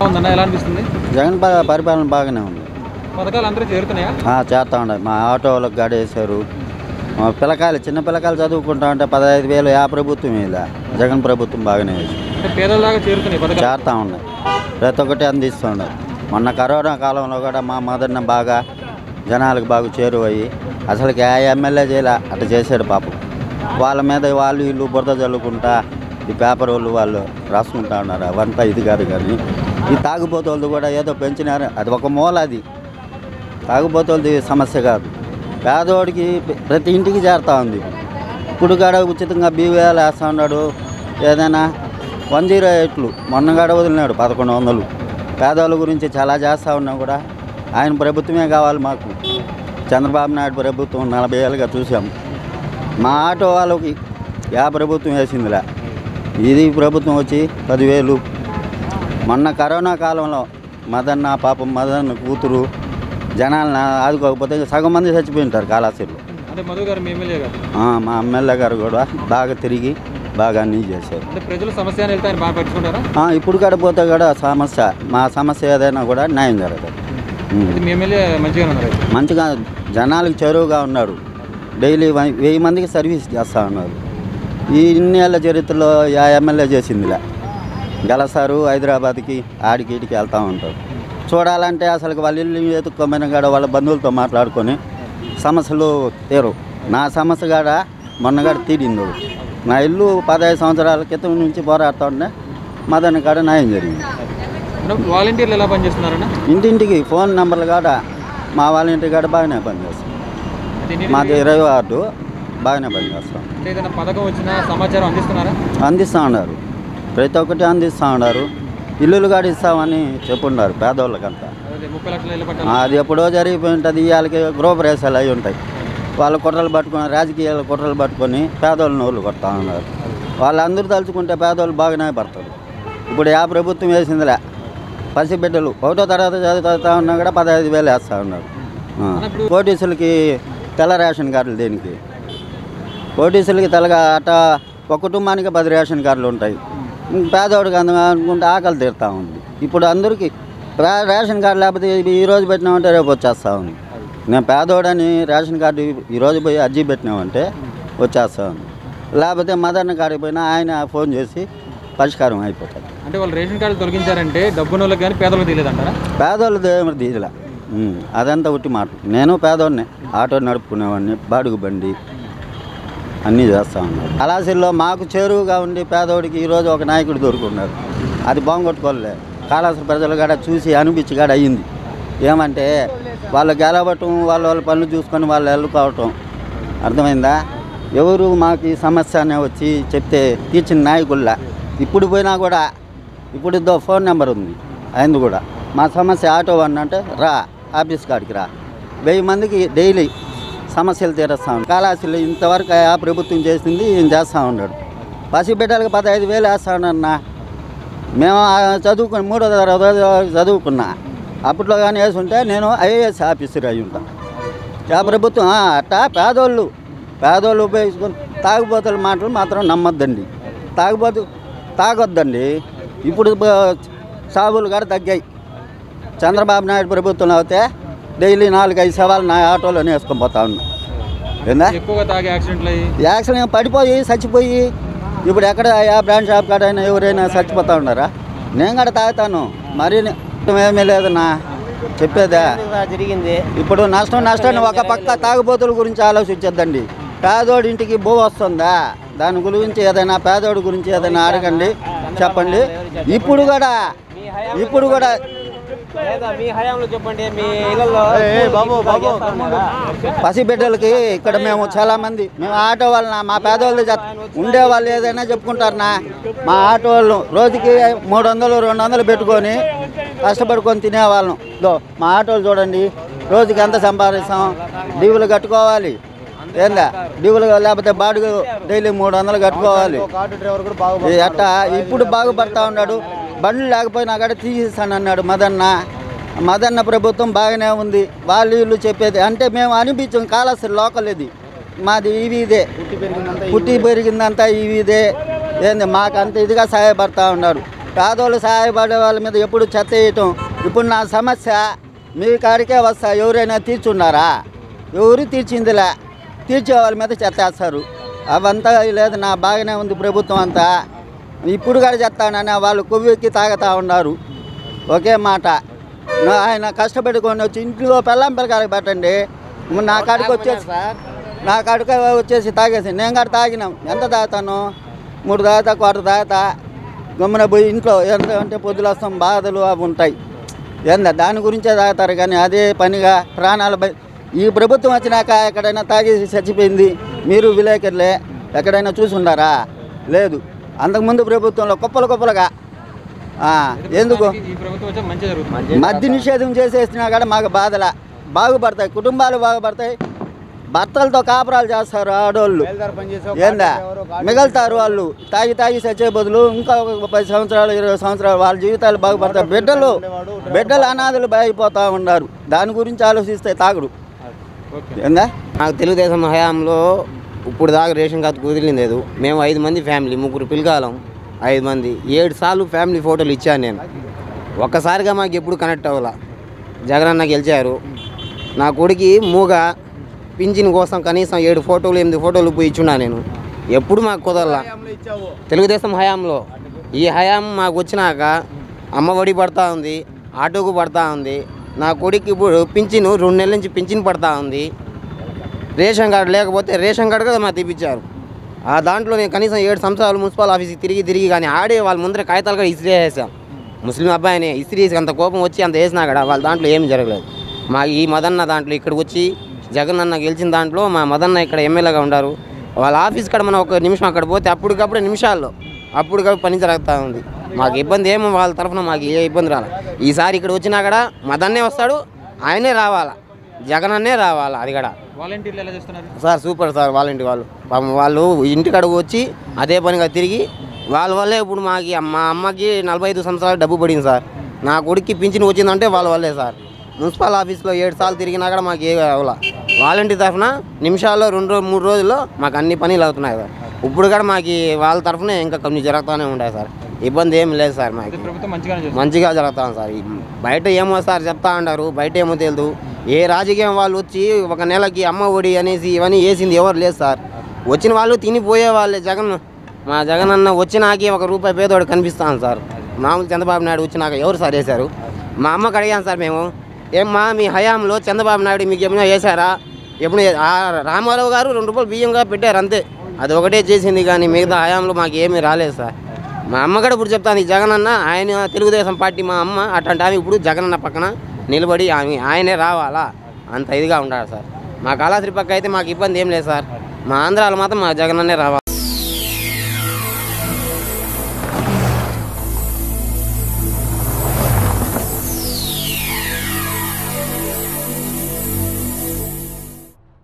ఉందన్న ఎలా అనిపిస్తుంది జగన్ ప- పరిపాలన బాగానే ఉంది పథకాలు అందరూ చేరుతున్నాయా ఆ, చేస్తా ఉండే మా ఆటో వాళ్ళకి గాడి వేశారు మా పిల్లకాయలు చిన్న పిల్లకాయలు చదువుకుంటా ఉంటే పదహైదు వేలు ఆ ప్రభుత్వం మీద జగన్ ప్రభుత్వం బాగానే వేసి అంటే పేదలాగా చేరుతున్నాయి పథకాలు చేస్తా ఉన్నాయి ప్రతి ఒక్కటి అందిస్తుండే మొన్న కరోనా కాలంలో కూడా మా మదన్న బాగా జనాలకు బాగా చేరువయ్యి అసలుకి ఆ ఎమ్మెల్యే చేయలే అట్లా చేశాడు పాపం వాళ్ళ మీద వాళ్ళు వీళ్ళు బురద చల్లుకుంటా ఈ పేపర్ వాళ్ళు వాళ్ళు రాసుకుంటా ఉన్నారు అవంతా ఇది కాదు కానీ ఈ తాగుబోతోళ్ళు కూడా ఏదో పెంచినారు అది ఒక మూల అది తాగుబోతోళ్ళది సమస్య కాదు పేదోడికి ప్రతి ఇంటికి చేరుతా ఉంది ఇప్పుడు కాడ ఉచితంగా బీవేలు వేస్తా ఉన్నాడు ఏదైనా వన్ జీరో ఎయిట్లు మొన్నగాడ వదిలినాడు పదకొండు వందలు పేదవాళ్ళ గురించి చాలా చేస్తూ ఉన్నా కూడా ఆయన ప్రభుత్వమే కావాలి మాకు చంద్రబాబు నాయుడు ప్రభుత్వం నలభై ఏళ్ళుగా చూసాం మా ఆటో వాళ్ళకి యా ప్రభుత్వం వేసిందిలే ఇది ప్రభుత్వం వచ్చి పదివేలు మొన్న కరోనా కాలంలో మదన్న పాపం మదన్న కూతురు జనాలను ఆదుకోకపోతే సగం మంది చచ్చిపోయి ఉంటారు కాళాశ్రీలో అంటే మధు గారు మీ ఎమ్మెల్యే గారు ఆ, మా ఎమ్మెల్యే గారు కూడా బాగా తిరిగి బాగా అన్నీ చేశారు అంటే ప్రజల సమస్య అని వెళ్తే ఆయన బాగా పట్టించుకుంటారా ఆ, ఇప్పుడు కూడా పోతే కూడా సమస్య మా సమస్య ఏదైనా కూడా న్యాయం జరగదు ఉం. అయితే మీ ఎమ్మెల్యే మంచిగా ఉన్నారు అయితే. మంచిగా జనాలకు చేరువుగా ఉన్నాడు డైలీ వై- వెయ్యి మందికి సర్వీస్ చేస్తూ ఉన్నారు ఈ ఇన్ని ఏళ్ళ చరిత్రలో ఆ ఎమ్మెల్యే చేసిందిలే గెలసారు హైదరాబాద్కి ఆడికి ఈడికి వెళ్తూ ఉంటారు చూడాలంటే అసలు వాళ్ళ ఇల్లు ఎత్తుక్కోమైన కాడ వాళ్ళ బంధువులతో మాట్లాడుకొని సమస్యలు తీరు నా సమస్య కాడ మొన్నగాడ తీరింది ఒకటి. నా ఇల్లు పదహైదు సంవత్సరాల క్రితం నుంచి పోరాడుతూ ఉండే మదన కాడ న్యాయం జరిగింది అంటే వాలంటీర్లు ఎలా పనిచేస్తున్నారన్న ఇంటింటికి ఫోన్ నెంబర్లు కాడ మా వాళ్ళ ఇంటి కాడ బాగానే పనిచేస్తాం అంటే ఇంటింటికి- మాది ఇరవై వార్డు బాగానే పనిచేస్తాం అంటే ఏదైనా పథకం వచ్చినా సమాచారం అందిస్తున్నారా అందిస్తూ ఉన్నారు ప్రతి ఒక్కటి అందిస్తూ ఉన్నారు ఇల్లులు కాడ ఇస్తామని చెప్పున్నారు పేదోళ్ళకంతా అదే ముప్పై లక్షల ఇళ్ళ పట్టాలు అది ఎప్పుడో జరిగిపోయి ఉంటుంది ఇవాళకి గృహప్రవేశాలు అయి ఉంటాయి వాళ్ళు కుట్రలు పట్టుకొని రాజకీయాలు కుట్రలు పట్టుకొని పేదోళ్ళ నోళ్ళు కొడతా ఉన్నారు వాళ్ళందరూ తలుచుకుంటే పేదోళ్ళు బాగానే పడతారు ఇప్పుడు ఆ ప్రభుత్వం వేసిందిలే పసిబిడ్డలు ఒకటో తరగతి చదువుతా ఉన్నా కూడా పదహైదు వేలు వేస్తూ ఉన్నారు ఆ. పోటీసులకి తెల్ల రేషన్ కార్డులు దేనికి పోటీసులకి తెల్లగా అట్ట ఒక కుటుంబానికి పది రేషన్ కార్డులు ఉంటాయి ఇంక పేదవాడికి అంద అనుకుంటే ఆకలి తీరుతూ ఉంది ఇప్పుడు అందరికీ రే- రేషన్ కార్డు లేకపోతే ఈ- ఈ రోజు పెట్టినామంటే రేపు వచ్చేస్తా ఉంది నేను పేదోడని రేషన్ కార్డు ఈ రోజు పోయి అర్జీ పెట్టినామంటే వచ్చేస్తా ఉంది లేకపోతే మదర్ని కాడికి పోయినా ఆయన ఫోన్ చేసి పరిష్కారం అయిపోతుంది అంటే వాళ్ళు రేషన్ కార్డు తొలగించారంటే డబ్బున వాళ్ళకి కానీ పేదలకు తెలియదంటారా పేదోళ్ళు దేవుడు దీదిలా ఉమ్, అదంతా ఉట్టి మాట నేను పేదోడిని ఆటో నడుపుకునేవాడిని బాడుగు బండి అన్నీ చేస్తా ఉన్నాడు కళాశీల్లో మాకు చేరువుగా ఉండి పేదోడికి ఈరోజు ఒక నాయకుడు దొరుకున్నారు అది బాగుకొట్టుకోలే కాళాశ్రీ ప్రజలు కూడా చూసి అనిపించి కూడా అయ్యింది ఏమంటే వాళ్ళు గెలవటం వాళ్ళ వాళ్ళ పనులు చూసుకొని వాళ్ళు వెళ్ళుకోవటం అర్థమైందా ఎవరు మాకు ఈ సమస్య అనే వచ్చి చెప్తే తీర్చిన నాయకుల్లా ఇప్పుడు పోయినా కూడా ఇప్పుడు ఇద్దో ఫోన్ నెంబర్ ఉంది అయింది కూడా మా సమస్య ఆటో వన్ అంటే రా ఆఫీస్ కాడికి రా వెయ్యి మందికి డైలీ సమస్యలు తీరుస్తా ఉన్నాడు కాళాశీలు ఇంతవరకు ఆ ప్రభుత్వం చేసింది ఈయన చేస్తూ ఉన్నాడు పసిబిడ్డలకు పదహైదు వేలు వేస్తా ఉన్నారన్నా మేము ఆ చదువుకుని మూడో తరగతి వరకు చదువుకున్నా అప్పట్లో కానీ వేసుంటే నేను ఐఏఎస్ ఆఫీసర్ అయి ఉంటాను ఆ ప్రభుత్వం ఆ, అట్టా పేదోళ్ళు పేదోళ్ళు ఉపయోగించుకొని తాగుబోతుల మాటలు మాత్రం నమ్మొద్దండి తాగుబోతు తాగొద్దండి ఇప్పుడు బ- సాగులు కూడా తగ్గాయి చంద్రబాబు నాయుడు ప్రభుత్వంలో అయితే డైలీ నాలుగు ఐదు సవాలు నా ఆటోలోనే వేసుకొని పోతా ఉన్నా ఏందా ఎక్కువగా తాగే యాక్సిడెంట్లు అయ్యి యాక్సిడెంట్ పడిపోయి చచ్చిపోయి ఇప్పుడు ఎక్కడ ఆ బ్రాండ్ షాప్ కాడైనా ఎవరైనా చచ్చిపోతా ఉన్నారా నేను కూడా తాగుతాను మరి ఏమీ లేదన్నా చెప్పేదా జరిగింది ఇప్పుడు నష్టం నష్టాన్ని ఒక పక్క తాగుబోతుల గురించి ఆలోచించద్దండి పేదోడి ఇంటికి భూ వస్తుందా దాని గురించి ఏదైనా పేదోడి గురించి ఏదైనా అడగండి చెప్పండి ఇప్పుడు కూడా ఇప్పుడు కూడా లేదా మీ హయాంలో చెప్పండి మీ ఇళ్ళల్లో బాబు బాబు పసిబిడ్డలకి ఇక్కడ మేము చాలా మంది మేము ఆటో వాళ్ళ మా పేదవాళ్ళు చెప్- ఉండే వాళ్ళు ఏదైనా చెప్పుకుంటారనా మా ఆటో వాళ్ళు రోజుకి మూడు వందలు రెండు వందలు పెట్టుకొని కష్టపడుకొని తినేవాళ్ళం దో మా ఆటోలు చూడండి రోజుకి ఎంత సంపాదిస్తాం డీవులు కట్టుకోవాలి ఏందా డీవులు లేకపోతే బాడుగు డైలీ మూడు వందలు కట్టుకోవాలి ఈ అట్టా ఇప్పుడు బాగుపడతా ఉన్నాడు బండ్లు లేకపోయినా కూడా తీసిస్తాను అన్నాడు మదన్న మదన్న ప్రభుత్వం బాగానే ఉంది వాళ్ళు వీళ్ళు చెప్పేది అంటే మేము అనిపించాం కాళాశ్రీ లోకల్ ఇది మాది ఇవి ఇదే పుట్టి పెరిగిందంతా ఇవి ఇదే ఏంది మాకు అంత ఇదిగా సహాయపడతా ఉన్నారు పేదోళ్ళు సహాయపడే వాళ్ళ మీద ఎప్పుడు చెత్త వేయటం ఇప్పుడు నా సమస్య మీ కాడికే వస్తా ఎవరైనా తీర్చున్నారా ఎవరు తీర్చిందిలే తీర్చే వాళ్ళ మీద చెత్త వేస్తారు అవంతా లేదు నా బాగానే ఉంది ప్రభుత్వం అంతా ఇప్పుడు కూడా చెప్తానని వాళ్ళు కొవ్వెక్కి తాగుతా ఉన్నారు ఒకే మాట నా- ఆయన కష్టపెట్టుకొని వచ్చి ఇంట్లో పెళ్ళం పిల్లకాయలకు పెట్టండి నా కాడికి వచ్చేసి నా కాడికి వచ్చేసి తాగేసి నేను కూడా తాగినాం ఎంత తాగుతాను మూడు తాగుతా క్వార్టర్ తాగుతా గమ్మున పోయి ఇంట్లో ఎంత అంటే పొద్దులు వస్తాం బాధలు అవి ఉంటాయి ఏందా దాని గురించే తాగుతారు కానీ అదే పనిగా ప్రాణాలు బయ ఈ ప్రభుత్వం వచ్చినాక ఎక్కడైనా తాగేసి చచ్చిపోయింది మీరు విలేకరులే ఎక్కడైనా చూసుండారా లేదు అంతకుముందు ప్రభుత్వంలో కుప్పలు కుప్పలుగా ఆ, ఎందుకు ఈ ప్రభుత్వం వచ్చి మంచి జరుగుతుంది మద్య నిషేధం చేసేసినా కూడా మాకు బాధల బాగుపడతాయి కుటుంబాలు బాగుపడతాయి భర్తలతో కాపురాలు చేస్తారు ఆడోళ్ళు ఏందా మిగులుతారు వాళ్ళు తాగి తాగి చచ్చే బదులు ఇంకా ఒక పది సంవత్సరాలు ఇరవై సంవత్సరాలు వాళ్ళ జీవితాలు బాగుపడతాయి బిడ్డలు బిడ్డలు అనాథలు అయిపోతూ ఉన్నారు దాని గురించి ఆలోచిస్తే తాగుడు ఓకే ఏందా నాకు తెలుగుదేశం హయాంలో ఇప్పుడు దాకా రేషన్ కార్డు కుదిరింది లేదు మేము ఐదు మంది ఫ్యామిలీ ముగ్గురు పిల్లగాలం ఐదు మంది ఏడు సార్లు ఫ్యామిలీ ఫోటోలు ఇచ్చాను నేను ఒక్కసారిగా మాకు ఎప్పుడు కనెక్ట్ అవ్వాల జగనన్న గెలిచారు నా కొడుకి మూగ పింఛన్ కోసం కనీసం ఏడు ఫోటోలు ఎనిమిది ఫోటోలు పోయి ఇచ్చున్నా నేను ఎప్పుడు మాకు కుదరలా తెలుగుదేశం హయాంలో ఈ హయాం మాకు వచ్చినాక అమ్మ ఒడి పడతా ఉంది ఆటోకు పడతా ఉంది నా కొడుకు ఇప్పుడు పింఛను రెండు నెలల నుంచి పింఛన్ పడతా ఉంది రేషన్ కార్డు లేకపోతే రేషన్ కార్డు కూడా మాకు తెప్పించారు ఆ దాంట్లో నేను కనీసం ఏడు సంవత్సరాలు మున్సిపల్ ఆఫీస్కి తిరిగి తిరిగి కానీ ఆడే వాళ్ళ ముందర కాగితాలు కూడా ఇస్త్రీ వేసాం ముస్లిం అబ్బాయిని ఇస్త్రీ వేసి అంత కోపం వచ్చి అంత వేసినా కూడా వాళ్ళ దాంట్లో ఏం జరగలేదు మా ఈ మదన్న దాంట్లో ఇక్కడికి వచ్చి జగన్ అన్న గెలిచిన దాంట్లో మా మదన్న ఇక్కడ ఎమ్మెల్యేగా ఉన్నారు వాళ్ళ ఆఫీస్ కాడ మనం ఒక నిమిషం అక్కడ పోతే అప్పటికప్పుడు నిమిషాల్లో అప్పటికప్పుడు పని జరుగుతూ ఉంది మాకు ఇబ్బంది ఏమో వాళ్ళ తరఫున మాకు ఏ ఇబ్బంది రాలే ఈసారి ఇక్కడ వచ్చినా కూడా మదన్నే వస్తాడు ఆయనే రావాలా జగన్ అన్నే రావాలా అది కూడా వాలంటీర్లు ఎలా చేస్తున్నారు సార్ సూపర్ సార్ వాళ్ళ ఇంటి వాళ్ళు పాపం వాళ్ళు ఇంటికి అడుగు వచ్చి అదే పనిగా తిరిగి వాళ్ళ వల్లే ఇప్పుడు మాకి మా అమ్మకి నలభై ఐదు సంవత్సరాలు డబ్బు పడింది సార్ నా కొడుక్కి పింఛన్ వచ్చిందంటే వాళ్ళ వల్లే సార్ మున్సిపల్ ఆఫీస్లో ఏడు సార్లు తిరిగినా కూడా మాకు ఏ అవ్వాల వాలంటీర్ తరఫున నిమిషాల్లో రెండు రోజు మూడు రోజుల్లో మాకు అన్ని పనులు అవుతున్నాయి సార్ ఇప్పుడు కూడా మాకు వాళ్ళ తరఫున ఇంకా కొన్ని జరుగుతూనే ఉంటాయి సార్ ఇబ్బంది ఏం లేదు సార్ మాకు ఇది ప్రభుత్వం మంచిగానే చేస్తుంది మంచిగా జరుగుతాం సార్ ఈ బయట ఏమో సార్ చెప్తా ఉంటారు బయట ఏమో తెలియదు ఏ రాజకీయం వాళ్ళు వచ్చి ఒక నెలకి అమ్మ ఒడి అనేసి ఇవన్నీ వేసింది ఎవరు లేదు సార్ వచ్చిన వాళ్ళు తినిపోయే వాళ్ళే జగన్ మా జగన్ అన్న వచ్చినాకి ఒక రూపాయి పేదోడు కనిపిస్తాను సార్ మామూలు చంద్రబాబు నాయుడు వచ్చినాక ఎవరు సార్ వేశారు మా అమ్మకి అడిగాను సార్ మేము ఏమ్మా మీ హయాంలో చంద్రబాబు నాయుడు మీకు ఏమైనా వేశారా ఎప్పుడు ఆ రామారావు గారు రెండు రూపాయలు బియ్యంగా పెట్టారు అంతే అది ఒకటే చేసింది కానీ మిగతా హయాంలో మాకు ఏమీ రాలేదు సార్ మా అమ్మ కూడా ఇప్పుడు చెప్తాను ఈ జగన్ అన్న ఆయన తెలుగుదేశం పార్టీ మా అమ్మ అట్లాంటి ఆమె ఇప్పుడు జగన్ అన్న పక్కన నిలబడి ఆమె ఆయనే రావాలా అంత ఇదిగా ఉంటాడు సార్ మా కళాశ్రీ పక్క అయితే మాకు ఇబ్బంది ఏం లేదు సార్ మా ఆంధ్రాలో మాత్రం మా జగన్ అన్నే రావాలి